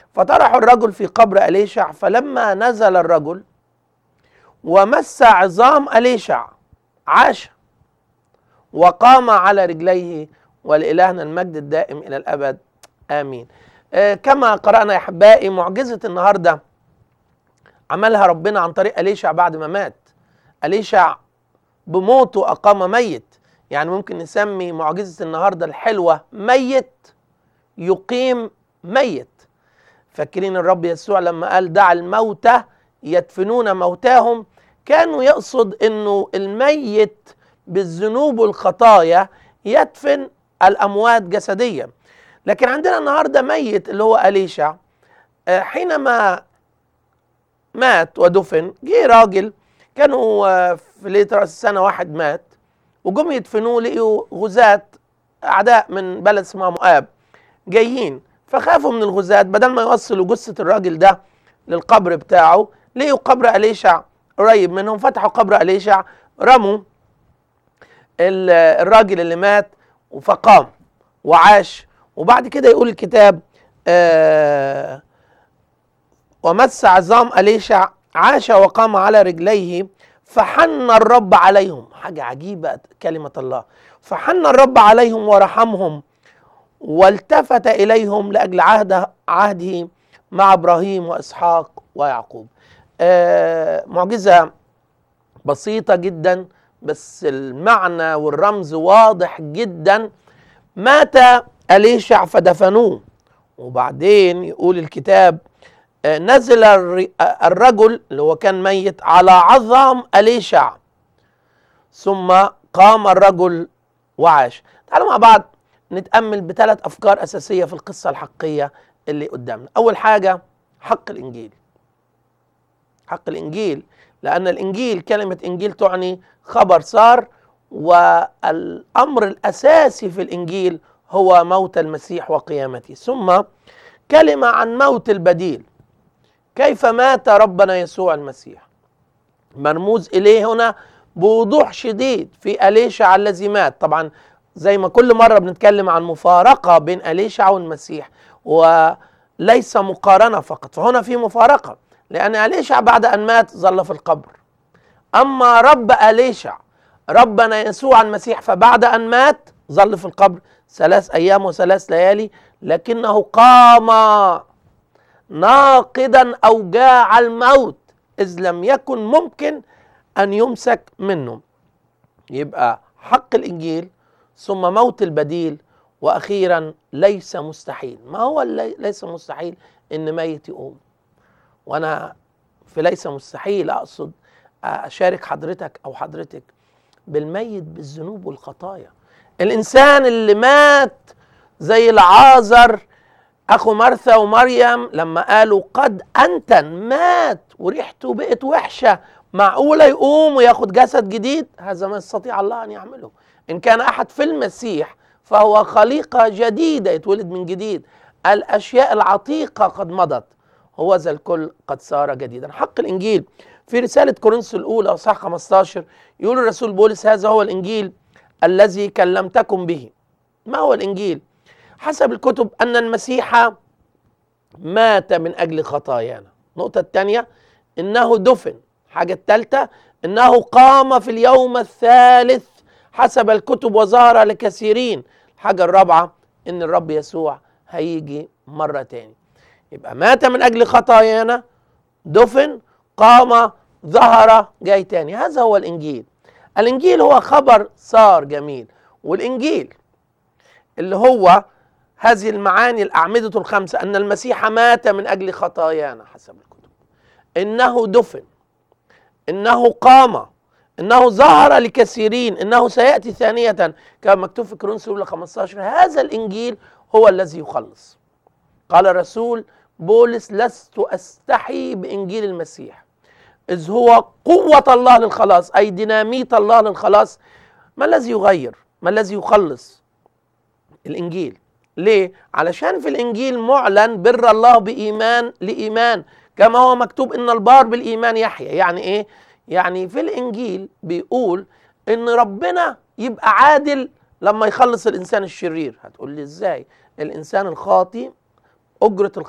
فطرحوا الرجل في قبر أليشع فلما نزل الرجل ومس عظام أليشع عاش وقام على رجليه ولإلهنا المجد الدائم إلى الأبد آمين آه كما قرأنا يا أحبائي معجزة النهاردة عملها ربنا عن طريق أليشع بعد ما مات أليشع بموته أقام ميت يعني ممكن نسمي معجزة النهاردة الحلوة ميت يقيم ميت فاكرين الرب يسوع لما قال دع الموتى يدفنون موتاهم كانوا يقصد انه الميت بالذنوب والخطايا يدفن الاموات جسديا لكن عندنا النهارده ميت اللي هو اليشع حينما مات ودفن جه راجل كانوا في ليله راس السنه واحد مات وجم يدفنوه لقيوا غزاة اعداء من بلد اسمها مؤاب جايين فخافوا من الغزاة بدل ما يوصلوا جثة الراجل ده للقبر بتاعه لقوا قبر أليشع قريب منهم فتحوا قبر أليشع رموا الراجل اللي مات فقام وعاش وبعد كده يقول الكتاب آه ومس عظام أليشع عاش وقام على رجليه فحن الرب عليهم حاجة عجيبة كلمة الله فحن الرب عليهم ورحمهم والتفت إليهم لأجل عهد عهده مع إبراهيم وإسحاق ويعقوب آه معجزة بسيطة جدا بس المعنى والرمز واضح جدا مات أليشع فدفنوه وبعدين يقول الكتاب آه نزل الرجل اللي هو كان ميت على عظام أليشع ثم قام الرجل وعاش تعالوا مع بعض نتأمل بثلاث أفكار أساسية في القصة الحقية اللي قدامنا أول حاجة حق الإنجيل حق الإنجيل لأن الإنجيل كلمة إنجيل تعني خبر صار والأمر الأساسي في الإنجيل هو موت المسيح وقيامته ثم كلمة عن موت البديل كيف مات ربنا يسوع المسيح مرموز إليه هنا بوضوح شديد في أليشع الذي مات طبعا زي ما كل مرة بنتكلم عن مفارقة بين أليشع والمسيح وليس مقارنة فقط فهنا في مفارقة لأن أليشع بعد أن مات ظل في القبر أما رب أليشع ربنا يسوع المسيح فبعد أن مات ظل في القبر ثلاث أيام وثلاث ليالي لكنه قام ناقدا أوجاع الموت إذ لم يكن ممكن أن يمسك منه يبقى حق الإنجيل ثم موت البديل واخيرا ليس مستحيل ما هو ليس مستحيل ان ميت يقوم وانا في ليس مستحيل اقصد اشارك حضرتك او حضرتك بالميت بالذنوب والخطايا الانسان اللي مات زي العازر اخو مرثا ومريم لما قالوا قد انتن مات وريحته بقت وحشه معقوله يقوم وياخد جسد جديد هذا ما يستطيع الله ان يعمله ان كان احد في المسيح فهو خليقه جديده يتولد من جديد الاشياء العتيقه قد مضت هو ذا الكل قد صار جديدا حق الانجيل في رساله كورنثوس الاولى اصحاح 15 يقول الرسول بولس هذا هو الانجيل الذي كلمتكم به ما هو الانجيل حسب الكتب ان المسيح مات من اجل خطايانا النقطه الثانيه انه دفن حاجه الثالثه انه قام في اليوم الثالث حسب الكتب وظهر لكثيرين الحاجه الرابعه ان الرب يسوع هيجي مره تاني يبقى مات من اجل خطايانا دفن قام ظهر جاي تاني هذا هو الانجيل الانجيل هو خبر صار جميل والانجيل اللي هو هذه المعاني الاعمده الخمسه ان المسيح مات من اجل خطايانا حسب الكتب انه دفن انه قام انه ظهر لكثيرين انه سياتي ثانيه كما مكتوب في كورنثوس الاولى 15 هذا الانجيل هو الذي يخلص قال الرسول بولس لست استحي بانجيل المسيح اذ هو قوه الله للخلاص اي ديناميت الله للخلاص ما الذي يغير ما الذي يخلص الانجيل ليه علشان في الانجيل معلن بر الله بايمان لايمان كما هو مكتوب ان البار بالايمان يحيى يعني ايه يعني في الانجيل بيقول ان ربنا يبقى عادل لما يخلص الانسان الشرير هتقول لي ازاي الانسان الخاطي اجره